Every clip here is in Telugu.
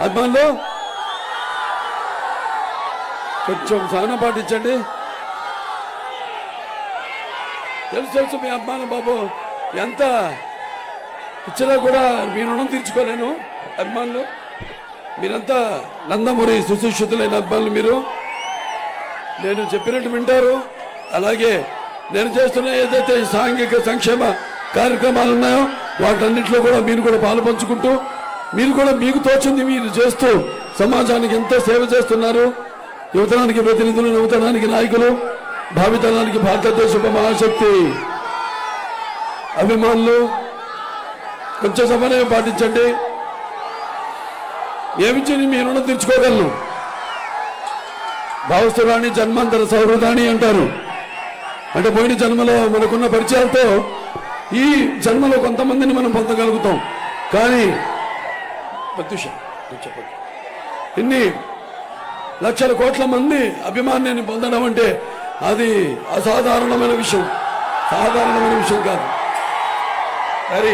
అభిమానులు కొంచెం సహనం పాటించండి తెలుసు తెలుసు మీ అభిమానం బాబు ఎంత ఇచ్చినా కూడా మీ రుణం తీర్చుకోలేను అభిమానులు మీరంతా నందమూరి సుశిక్షితులైన అభిమానులు మీరు నేను చెప్పినట్టు వింటారు అలాగే నేను చేస్తున్న ఏదైతే సాంఘిక సంక్షేమ కార్యక్రమాలు ఉన్నాయో వాటన్నింటిలో కూడా మీరు కూడా పాలు పంచుకుంటూ మీరు కూడా మీకు తోచింది మీరు చేస్తూ సమాజానికి ఎంతో సేవ చేస్తున్నారు యువతనానికి ప్రతినిధులు నూతనానికి నాయకులు భావితనానికి భారతదేశ ఒక మహాశక్తి అభిమానులు కొంచెం సమన్వయం పాటించండి ఏమిచ్చి మీ రుణం తీర్చుకోగలను భావస్తురాణి జన్మాంతర సౌహృదాని అంటారు అంటే పోయిన జన్మలో మనకున్న పరిచయాలతో ఈ జన్మలో కొంతమందిని మనం పొందగలుగుతాం కానీ ప్రత్యూష నువ్వు చెప్పండి ఇన్ని లక్షల కోట్ల మంది అభిమాన్యాన్ని పొందడం అంటే అది అసాధారణమైన విషయం సాధారణమైన విషయం కాదు మరి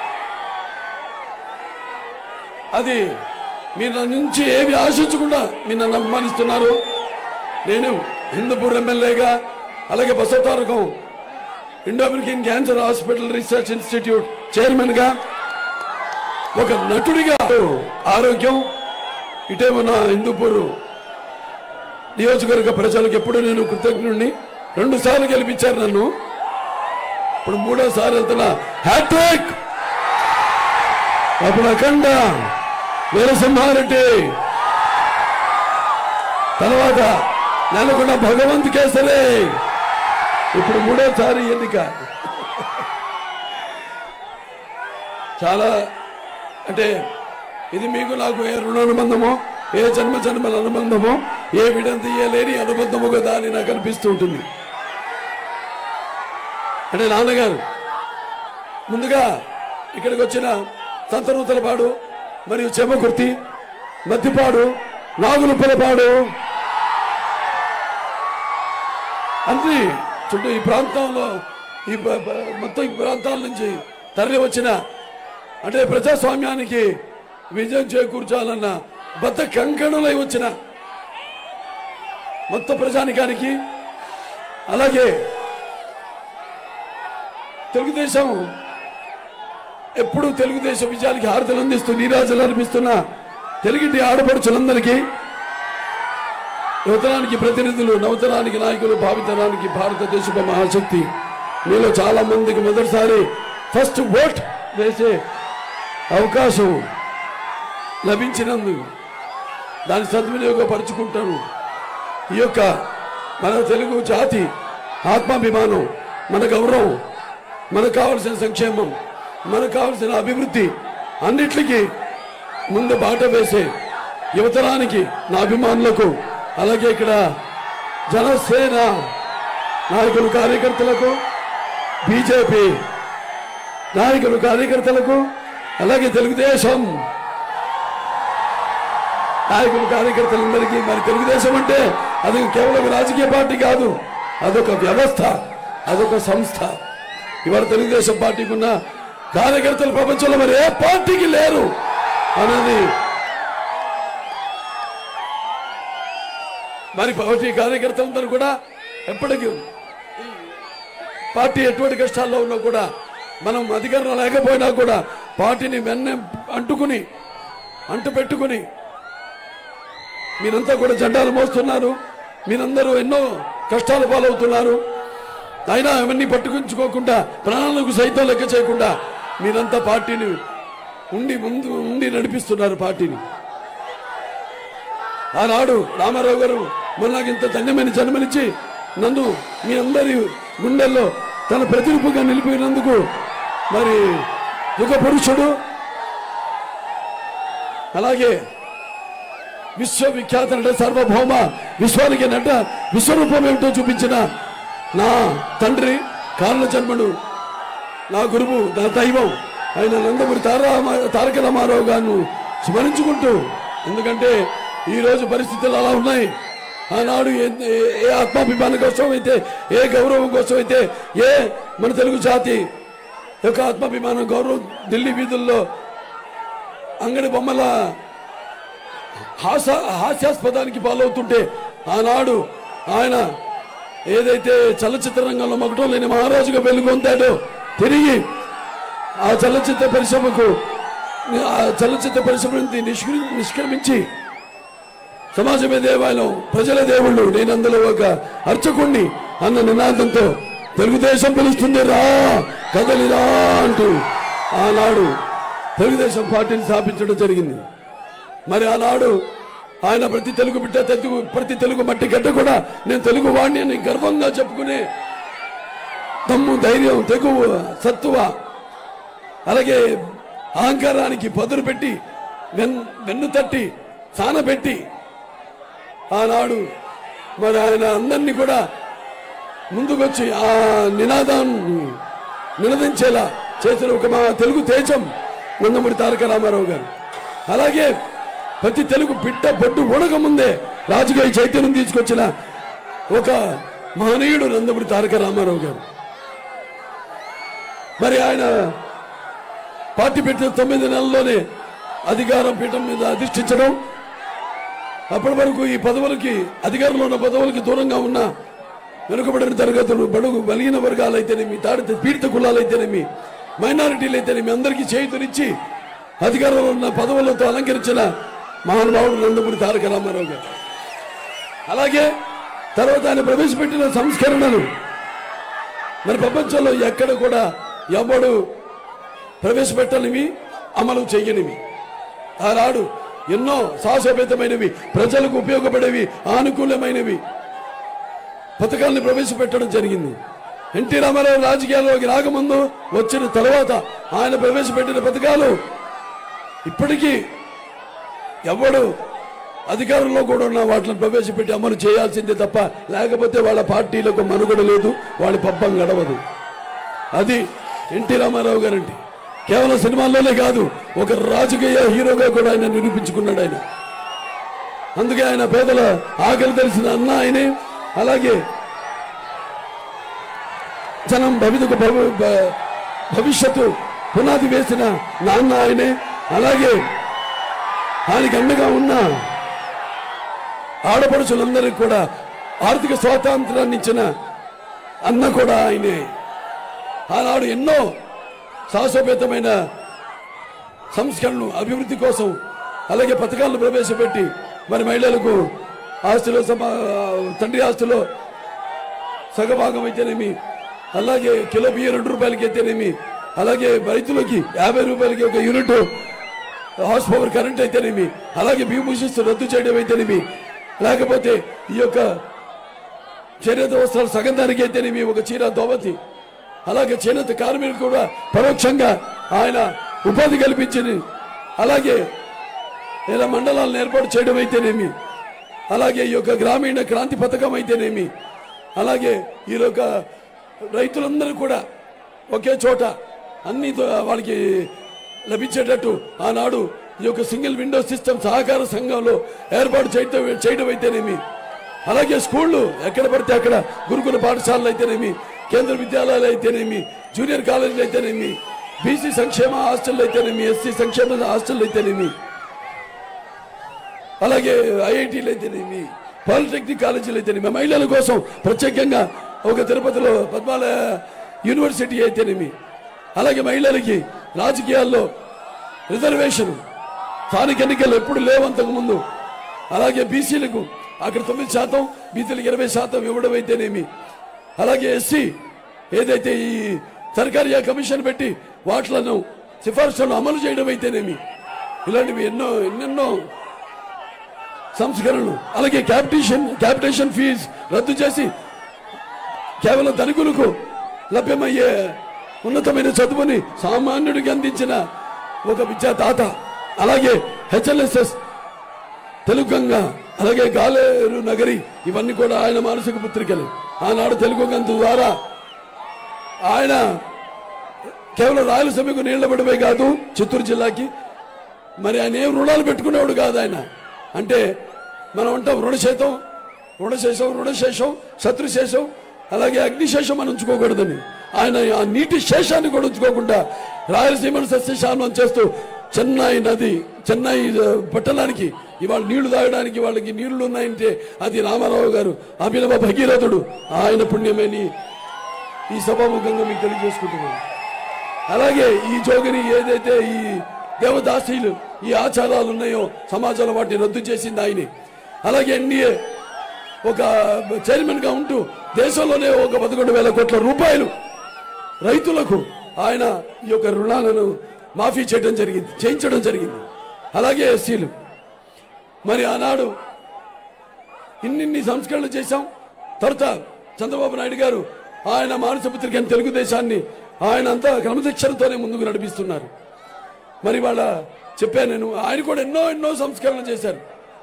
అది మీరు నా నుంచి ఏమి ఆశించకుండా మీరు నన్ను అభిమానిస్తున్నారు నేను హిందూపూర్ ఎమ్మెల్యేగా అలాగే Basavatarakam Indo American cancer hospital research institute chairman గా ఒక నటుడిగా ఆరోగ్యం ఇటేమో నా హిందూపూర్ నియోజకవర్గ ప్రజలకు ఎప్పుడు నేను కృతజ్ఞుడిని రెండు సార్లు గెలిపించారు నన్ను ఇప్పుడు మూడోసారి వెళ్తున్నా హ్యాట్రిక్ అప్పుడు అఖండ వీరసింహారెడ్డి తర్వాత నెలకొండ భగవంత్ కేసరి ఇప్పుడు మూడోసారి ఎన్నిక చాలా అంటే ఇది మీకు నాకు ఏ రుణ అనుబంధమో ఏ జన్మ జన్మల అనుబంధమో ఏ విడంతి ఏ లేని అనుబంధమో కదా అని నాకు అనిపిస్తూ ఉంటుంది అంటే నాన్నగారు ముందుగా ఇక్కడికి వచ్చిన సంతనూతలపాడు మరియు చెమకుర్తి మద్దిపాడు నాగులుప్పలపాడు అన్ని చుట్టూ ఈ ప్రాంతంలో ఈ ప- ప- మొత్తం ఈ ప్రాంతాల నుంచి తరలి వచ్చిన అంటే ప్రజాస్వామ్యానికి విజయం చేకూర్చాలన్న బద్ద కంకణులై వచ్చిన మొత్తం ప్రజానికానికి అలాగే తెలుగుదేశం ఎప్పుడు తెలుగుదేశం విజయానికి హారతలు అందిస్తూ నీరాజలు అనిపిస్తున్న తెలుగింటి ఆడపడుచులందరికీ యువతరానికి ప్రతినిధులు నవతరానికి నాయకులు భావితరానికి భారతదేశపు మహాశక్తి మీలో చాలా మందికి మొదటిసారి ఫస్ట్ ఓట్ వేసే అవకాశం లభించినందుకు దాన్ని సద్వినియోగపరుచుకుంటాను ఈ యొక్క మన తెలుగు జాతి ఆత్మాభిమానం మన గౌరవం మనకు కావలసిన సంక్షేమం మనకు కావలసిన అభివృద్ధి అన్నిటికీ ముందు బాట వేసే యువతరానికి నా అభిమానులకు అలాగే ఇక్కడ జనసేన నాయకులు కార్యకర్తలకు బీజేపీ నాయకులు కార్యకర్తలకు అలాగే తెలుగుదేశం నాయకులు కార్యకర్తలందరికీ మరి తెలుగుదేశం అంటే అది కేవలం రాజకీయ పార్టీ కాదు అదొక వ్యవస్థ అదొక సంస్థ ఇవాళ తెలుగుదేశం పార్టీకి ఉన్న కార్యకర్తలు ప్రపంచంలో మరి ఏ పార్టీకి లేరు అనేది మరి పార్టీ కార్యకర్తలందరూ కూడా ఎప్పటికీ పార్టీ ఎటువంటి కష్టాల్లో ఉన్నా కూడా మనం అధికారంలో లేకపోయినా కూడా పార్టీని వెన్న అంటుకుని అంటు పెట్టుకుని మీరంతా కూడా జెండాలు మోస్తున్నారు మీరందరూ ఎన్నో కష్టాల పాలవుతున్నారు అయినా అవన్నీ పట్టుకుంచుకోకుండా ప్రాణాలకు సైతం లెక్క చేయకుండా మీరంతా పార్టీని ఉండి ముందు ఉండి నడిపిస్తున్నారు పార్టీని ఆనాడు రామారావు గారు మొన్న ఇంత ధన్యమైన జన్మనిచ్చి నన్ను మీ అందరి గుండెల్లో తన ప్రతిరూపంగా నిలిపినందుకు మరి యుగ పురుషుడు అలాగే విశ్వవిఖ్యాత నట సార్వభౌమ విశ్వానికి నట విశ్వరూపం ఏమిటో చూపించిన నా తండ్రి కారణ జన్మడు నా గురువు నా దైవం ఆయన నందమూరి తారామ తారక రామారావు గారిను స్మరించుకుంటూ ఎందుకంటే ఈ రోజు పరిస్థితులు అలా ఉన్నాయి ఆనాడు ఏ- ఏ- ఏ ఆత్మాభిమానం కోసం అయితే ఏ గౌరవం కోసం అయితే ఏ మన తెలుగు జాతి యొక్క ఆత్మాభిమానం గౌరవం ఢిల్లీ వీధుల్లో అంగడి బొమ్మల హాస హాస్యాస్పదానికి పాలవుతుంటే ఆనాడు ఆయన ఏదైతే చలచిత్ర రంగంలో మగటం లేని మహారాజుగా వెలుగొందాడో తిరిగి ఆ చలచిత్ర పరిశ్రమకు ఆ చలచిత్ర పరిశ్రమ నుంచి నిష్క్రి- నిష్క్రమించి సమాజమే దేవాలయం ప్రజల దేవుళ్ళు నేను అందులో ఒక అర్చకుణ్ణి అన్న నినాదంతో తెలుగుదేశం పిలుస్తుంది రా కదలిరా అంటూ ఆనాడు తెలుగుదేశం పార్టీని స్థాపించడం జరిగింది మరి ఆనాడు ఆయన ప్రతి తెలుగు బిడ్డ తెలుగు ప్రతి తెలుగు మట్టి గడ్డ కూడా నేను తెలుగు వాడిని అని గర్వంగా చెప్పుకునే దమ్ము ధైర్యం తెగువ సత్తువ అలాగే అహంకారానికి పదును పెట్టి వెన్ వెన్ను తట్టి సానబెట్టి ఆనాడు మరి ఆయన అందరినీ కూడా ముందుకొచ్చి ఆ నినాదాన్ని నినదించేలా చేసిన ఒక మా తెలుగు తేజం నందమూరి తారక రామారావు గారు అలాగే ప్రతి తెలుగు బిడ్డ బొడ్డు ఉడక ముందే రాజకీయ చైతన్యం తీసుకొచ్చిన ఒక మహనీయుడు నందమూరి తారక రామారావు గారు మరి ఆయన పార్టీ పెట్టిన తొమ్మిది నెలల్లోనే అధికారం పీఠం మీద అధిష్ఠించడం అప్పటి వరకు ఈ పదవులకి అధికారంలో ఉన్న పదవులకి దూరంగా ఉన్న వెనుకబడిన తరగతులు బడుగు బలిగిన వర్గాలైతేనేమి తాడిత పీడిత కులాలైతేనేమి మైనారిటీలు అయితేనేమి అందరికీ చేయుతునిచ్చి అధికారంలో ఉన్న పదవులతో అలంకరించిన మహానుభావుడు నందమూరి తారక రామారావు గారు అలాగే తర్వాత ఆయన ప్రవేశపెట్టిన సంస్కరణలు మరి ప్రపంచంలో ఎక్కడ కూడా ఎవడు ప్రవేశపెట్టనివి అమలు చేయనివి ఆనాడు ఎన్నో సాహసోపేతమైనవి ప్రజలకు ఉపయోగపడేవి ఆనుకూలమైనవి పథకాలను ప్రవేశపెట్టడం జరిగింది ఎన్టీ రామారావు రాజకీయాల్లోకి రాకముందు వచ్చిన తర్వాత ఆయన ప్రవేశపెట్టిన పథకాలు ఇప్పటికీ ఎవడు అధికారంలో కూడా ఉన్న వాటిని ప్రవేశపెట్టి అమలు చేయాల్సిందే తప్ప లేకపోతే వాళ్ళ పార్టీలకు మనుగడ లేదు వాళ్ళ పబ్బం గడవదు అది ఎన్టీ రామారావు గారంటే కేవలం సినిమాల్లోనే కాదు ఒక రాజకీయ హీరోగా కూడా ఆయన నిరూపించుకున్నాడు ఆయన అందుకే ఆయన పేదల ఆకలి తెలిసిన అన్న ఆయనే అలాగే జనం భవితకు భవ- భ- భవిష్యత్తు పునాది వేసిన నాన్న ఆయనే అలాగే ఆయనకి అండగా ఉన్న ఆడపడుచులందరికీ కూడా ఆర్థిక స్వాతంత్రాన్ని ఇచ్చిన అన్న కూడా ఆయనే ఆనాడు ఎన్నో సాహసోపేతమైన సంస్కరణలు అభివృద్ధి కోసం అలాగే పథకాలను ప్రవేశపెట్టి మరి మహిళలకు ఆస్తిలో సమా తండ్రి ఆస్తిలో సగభాగం అయితేనేమి అలాగే కిలో బియ్యం రెండు రూపాయలకి అయితేనేమి అలాగే రైతులకి యాభై రూపాయలకి ఒక యూనిట్ హార్స్ పవర్ కరెంట్ అయితేనేమి అలాగే భూభూషిస్తూ రద్దు చేయడం అయితేనేమి లేకపోతే ఈ యొక్క చేనేత వస్త్రాలు సగం ధరకి అయితేనేమి ఒక చీర దోవతి అలాగే చేనేత కార్మికులు కూడా పరోక్షంగా ఆయన ఉపాధి కల్పించింది అలాగే ఇలా మండలాలను ఏర్పాటు చేయడం అయితేనేమి అలాగే ఈ యొక్క గ్రామీణ క్రాంతి పథకం అయితేనేమి అలాగే ఈ యొక్క రైతులందరూ కూడా ఒకే చోట అన్ని దో- వాళ్ళకి లభించేటట్టు ఆనాడు ఈ యొక్క సింగిల్ విండో సిస్టమ్ సహకార సంఘంలో ఏర్పాటు చేయటం చేయడం అయితేనేమి అలాగే స్కూళ్ళు ఎక్కడ పడితే అక్కడ గురుకుల పాఠశాలలు అయితేనేమి కేంద్ర విద్యాలయాలు అయితేనేమి జూనియర్ కాలేజీలు అయితేనేమి బీసీ సంక్షేమ హాస్టల్ అయితేనేమి ఎస్సీ సంక్షేమ హాస్టల్ అయితేనేమి అలాగే ఐఐటీలు అయితేనేమి పాలిటెక్నిక్ కాలేజీలు అయితేనేమి మహిళల కోసం ప్రత్యేకంగా ఒక తిరుపతిలో పద్మాల యూనివర్సిటీ అయితేనేమి అలాగే మహిళలకి రాజకీయాల్లో రిజర్వేషన్ స్థానిక ఎన్నికలు ఎప్పుడు లేవు అంతకు ముందు అలాగే బీసీలకు అక్కడ తొమ్మిది శాతం బీసీలకు ఇరవై శాతం ఇవ్వడం అయితేనేమి అలాగే ఎస్సీ ఏదైతే ఈ సర్కారీ కమిషన్ పెట్టి వాటిలను సిఫార్సులను అమలు చేయడం అయితేనేమి ఇలాంటివి ఎన్నో ఎన్నెన్నో సంస్కరణలు అలాగే క్యాపిటేషన్ క్యాపిటేషన్ ఫీజు రద్దు చేసి కేవలం ధనికులకు లభ్యమయ్యే ఉన్నతమైన చదువుని సామాన్యుడికి అందించిన ఒక విద్యాదాత అలాగే హెచ్ఎల్ఎస్ఎస్ తెలుగు గంగ అలాగే గాలేరు నగరి ఇవన్నీ కూడా ఆయన మానసిక పుత్రికలు ఆనాడు తెలుగు గంగ ద్వారా ఆయన కేవలం రాయలసీమకు నీళ్ల పడమే కాదు చిత్తూరు జిల్లాకి మరి ఆయన ఏం రుణాలు పెట్టుకునేవాడు కాదు ఆయన అంటే మనం అంటాం రుణశేతం రుణశేషం రుణశేషం శత్రుశేషం అలాగే అగ్నిశేషం అని ఉంచుకోకూడదని ఆయన ఆ నీటి శేషాన్ని కూడా ఉంచుకోకుండా రాయలసీమను సస్యశానం చేస్తూ చెన్నై నది చెన్నై ఆ, పట్టణానికి ఇవాళ నీళ్లు తాగడానికి వాళ్ళకి నీళ్లు ఉన్నాయంటే అది రామారావు గారు అభినవ భగీరథుడు ఆయన పుణ్యమేని ఈ సభాముఖంగా మీకు తెలియజేసుకుంటున్నాను అలాగే ఈ జోగిని ఏదైతే ఈ దేవదాసీలు ఈ ఆచారాలు ఉన్నాయో సమాజంలో వాటిని రద్దు చేసింది ఆయనే అలాగే ఎన్డీఏ ఒక చైర్మన్ గా ఉంటూ దేశంలోనే ఒక పదకొండు వేల కోట్ల రూపాయలు రైతులకు ఆయన ఈ యొక్క రుణాలను మాఫీ చేయడం జరిగింది చేయించడం జరిగింది అలాగే ఎస్సీలు మరి ఆనాడు ఇన్నిన్ని సంస్కరణలు చేశాం తర్వాత చంద్రబాబు నాయుడు గారు ఆయన మానసపుత్రిక అని తెలుగుదేశాన్ని ఆయన అంతా క్రమశిక్షణతోనే ముందుకు నడిపిస్తున్నారు మరి వాళ్ళ చెప్పాను నేను ఆయన కూడా ఎన్నో ఎన్నో సంస్కరణలు చేశారు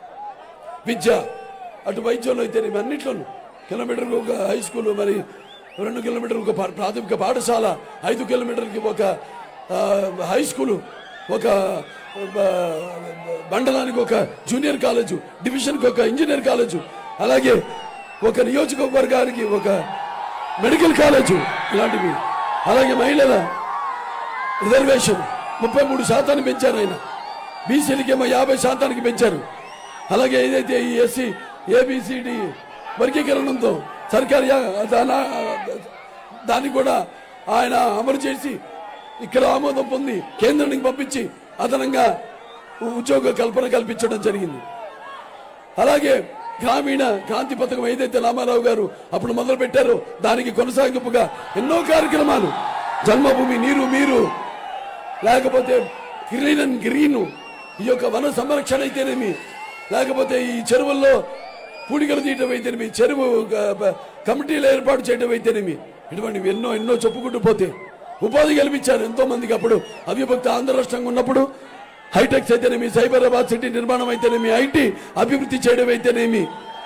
విద్య అటు వైద్యంలో అయితే అన్నిట్లోనూ కిలోమీటర్కి ఒక హై స్కూల్ మరి రెండు కిలోమీటర్లకు ఒక పా- ప్రాథమిక పాఠశాల ఐదు కిలోమీటర్కి ఒక ఆ, హై స్కూలు ఒక ఆ, మండలానికి ఒక జూనియర్ కాలేజు డివిజన్కి ఒక ఇంజనీర్ కాలేజు అలాగే ఒక నియోజకవర్గానికి ఒక మెడికల్ కాలేజు ఇలాంటివి అలాగే మహిళల రిజర్వేషన్ ముప్పై మూడు శాతాన్ని పెంచారు ఆయన బీసీలకేమో యాభై శాతానికి పెంచారు అలాగే ఏదైతే ఈ ఎస్సీ ఏబిసిడి వర్గీకరణంతో సర్కారు యా- దాన- దాన్ని కూడా ఆయన అమలు చేసి ఇక్కడ ఆమోదం పొంది కేంద్రానికి పంపించి అదనంగా ఉద్యోగ కల్పన కల్పించడం జరిగింది అలాగే గ్రామీణ క్రాంతి పథకం ఏదైతే రామారావు గారు అప్పుడు మొదలు పెట్టారో దానికి కొనసాగింపుగా ఎన్నో కార్యక్రమాలు జన్మభూమి నీరు మీరు లేకపోతే గ్రీన్ అండ్ గ్రీన్ ఈ యొక్క వన సంరక్షణ అయితేనేమి లేకపోతే ఈ చెరువుల్లో పూడికలు తీయటం అయితేనేమి చెరువు గ- బ- కమిటీలు ఏర్పాటు చేయడం అయితేనేమి ఇటువంటివి ఎన్నో ఎన్నో చెప్పుకుంటూ పోతే ఉపాధి కల్పించారు ఎంతో మందికి అప్పుడు అవిభక్త ఆంధ్ర రాష్ట్రంగా ఉన్నప్పుడు హైటెక్స్ అయితేనేమి సైబరాబాద్ సిటీ నిర్మాణం అయితేనేమి ఐటీ అభివృద్ధి చేయడం అయితేనేమి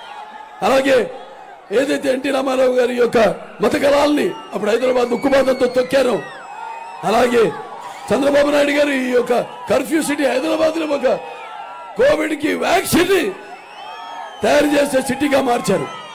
అలాగే ఏదైతే ఎన్టీ రామారావు గారి యొక్క మత కళాలని అప్పుడు హైదరాబాద్ ఉక్కుపాతంతో తొక్కారో అలాగే చంద్రబాబు నాయుడు గారు ఈ యొక్క కర్ఫ్యూ సిటీ హైదరాబాద్ లో ఒక కోవిడ్ కి వ్యాక్సిన్ తయారు చేసే సిటీగా మార్చారు